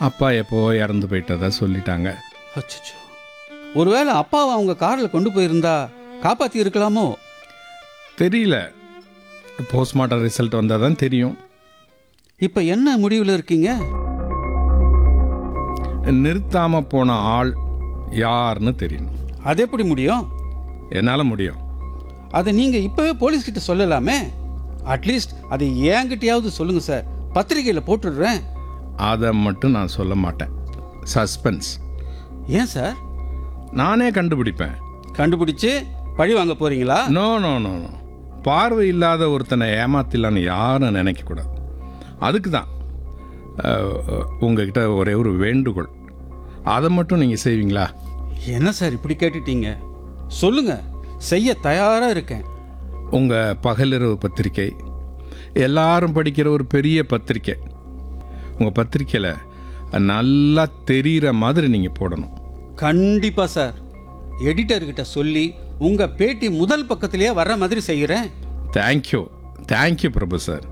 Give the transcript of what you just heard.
அப்பா எப்போ இறந்து போயிட்டதா சொல்லிட்டாங்க அச்சச்சோ ஒருவேளை அப்பாவை அவங்க காரில் கொண்டு போயிருந்தா காப்பாற்றி இருக்கலாமோ தெரியல போஸ்ட்மார்ட்டம் ரிசல்ட் வந்தால் தான் தெரியும் இப்போ என்ன முடிவில் இருக்கீங்க நிறுத்தாமல் போன ஆள் யாருன்னு தெரியணும் அது எப்படி முடியும் என்னால் முடியும் அதை நீங்கள் இப்போவே போலீஸ்கிட்ட சொல்லலாமே அட்லீஸ்ட் அதை என்கிட்டயாவது சொல்லுங்கள் சார் பத்திரிக்கையில் போட்டுடுறேன் அதை மட்டும் நான் சொல்ல மாட்டேன் சஸ்பென்ஸ் ஏன் சார் நானே கண்டுபிடிப்பேன் கண்டுபிடிச்சு பழி வாங்க போறீங்களா நோ நோ நோ நோ பார்வை இல்லாத ஒருத்தனை ஏமாத்திடலான்னு யாரும் நினைக்கக்கூடாது அதுக்கு தான் உங்ககிட்ட ஒரே ஒரு வேண்டுகோள் அதை மட்டும் நீங்கள் செய்வீங்களா என்ன சார் இப்படி கேட்டுட்டீங்க சொல்லுங்க செய்ய தயாரா இருக்கேன் உங்கள் பகலிரவு பத்திரிக்கை எல்லாரும் படிக்கிற ஒரு பெரிய பத்திரிக்கை உங்கள் பத்திரிக்கையில் நல்லா தெரிகிற மாதிரி நீங்கள் போடணும் கண்டிப்பா சார் எடிட்டர்கிட்ட சொல்லி உங்க பேட்டி முதல் பக்கத்திலேயே வர்ற மாதிரி செய்கிறேன் தேங்க்யூ தேங்க்யூ பிரபு சார்